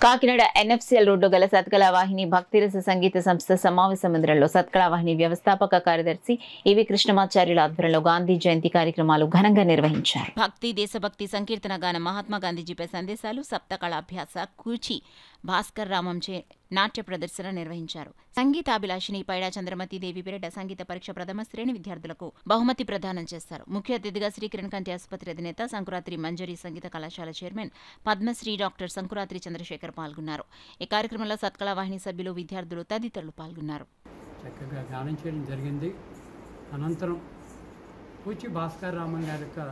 Kakinada NFCL road గల సత్కళ వాహిని భక్తిరస సంగీత సంస్థ సమావేశ మందిరంలో సత్కళ వాహిని వ్యవస్థాపక కార్యదర్శి ఈవి కృష్ణమాచార్యుల ఆధ్వర్యంలో గాంధీ జయంతి కార్యక్రమాలు ఘనంగా నిర్వహించారు భక్తి దేశభక్తి సంకీర్తన గాన మహాత్మా గాంధీజీపై సందేశాలు సప్తకళాభ్యాస కూచి భాస్కర్ రామంచే నాట్య ప్రదర్శన నిర్వహించారు సంగీతాభిలాషిని పైడా చంద్రమతి దేవి పేరిట సంగీత పరీక్ష ప్రథమ శ్రేణి విద్యార్థులకు బహుమతి ప్రదానం చేస్తారు ముఖ్య అతిథిగా శ్రీకిరణ్ కంటి ఆసుపత్రి అధినేత సంకురాత్రి మంజరి సంగీత కళాశాల చైర్మన్ పద్మశ్రీ డాక్టర్ సంకురాత్రి చంద్రశేఖర్ పాల్గొన్నారు ఈ కార్యక్రమంలో సత్కళ వాహిని సభ్యులు విద్యార్థులు తదితరులు పాల్గొన్నారు చక్కగా గానం చేయడం జరిగింది అనంతరం పూచి భాస్కర్ రామన్ గారి యొక్క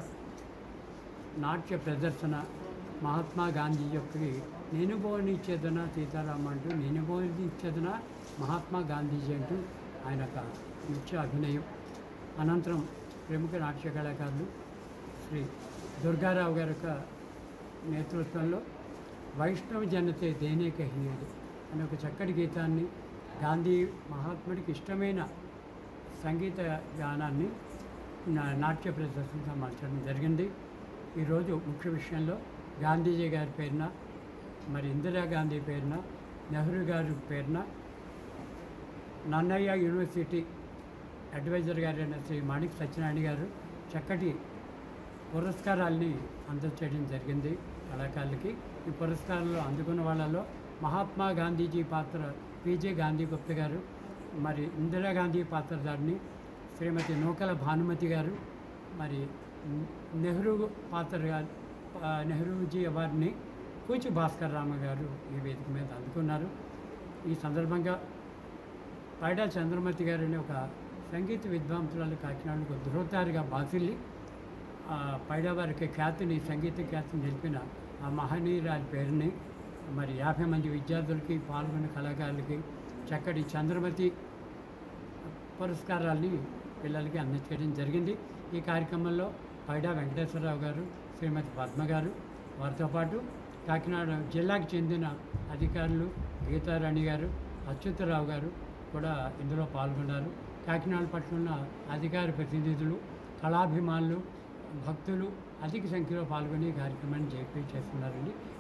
నాట్య ప్రదర్శన మహాత్మా గాంధీ యొక్క నేను బోధించేదన సీతారామ అంటూ నేను బోధించేదన మహాత్మా గాంధీజీ అంటూ ఆయన యొక్క నృత్య అభినయం అనంతరం ప్రముఖ నాట్య కళాకారులు శ్రీ దుర్గారావు గారి యొక్క నేతృత్వంలో వైష్ణవ జనతే దేనే కహినేది అనే ఒక చక్కటి గీతాన్ని గాంధీ మహాత్ముడికి ఇష్టమైన సంగీత గానాన్ని నా- నాట్య ప్రదర్శనగా మార్చడం జరిగింది ఈరోజు ముఖ్య విషయంలో గాంధీజీ గారి పేరున మరి ఇందిరాగాంధీ పేరున నెహ్రూ గారి పేరున నన్నయ్య యూనివర్సిటీ అడ్వైజర్ గారైన శ్రీ మాణిక్ సత్యనారాయణ గారు చక్కటి పురస్కారాల్ని అందచేయడం జరిగింది కళాకారులకి ఈ పురస్కారాలు అందుకున్న వాళ్ళలో మహాత్మా గాంధీజీ పాత్ర పీజే గాంధీ గుప్త గారు మరి ఇందిరాగాంధీ పాత్రధారిని శ్రీమతి నూకల భానుమతి గారు మరి నెహ్రూ పాత్ర గారు ఆ, నెహ్రూజీ అవార్డుని కూచి భాస్కర్ రామ గారు ఈ వేదిక మీద అందుకున్నారు ఈ సందర్భంగా పైడా చంద్రమతి గారు అనే ఒక సంగీత విద్వాంసురాలు కాకినాడకు ధృవతారిగా బాసిల్లి ఆ పైడా వారికి ఖ్యాతిని సంగీత ఖ్యాతిని నిలిపిన ఆ మహనీయురాలి పేరుని మరి యాభై మంది విద్యార్థులకి పాల్గొన్న కళాకారులకి చక్కటి చంద్రమతి పురస్కారాల్ని పిల్లలకి అందించడం జరిగింది ఈ కార్యక్రమంలో పైడా వెంకటేశ్వరరావు గారు శ్రీమతి పద్మ గారు వారితో పాటు కాకినాడ జిల్లాకు చెందిన అధికారులు గీతారాణి గారు అచ్యుతరావు గారు కూడా ఇందులో పాల్గొన్నారు కాకినాడ పట్ల ఉన్న అధికార ప్రతినిధులు కళాభిమానులు భక్తులు అధిక సంఖ్యలో పాల్గొని ఈ కార్యక్రమాన్ని జయపీ చేస్తున్నారండి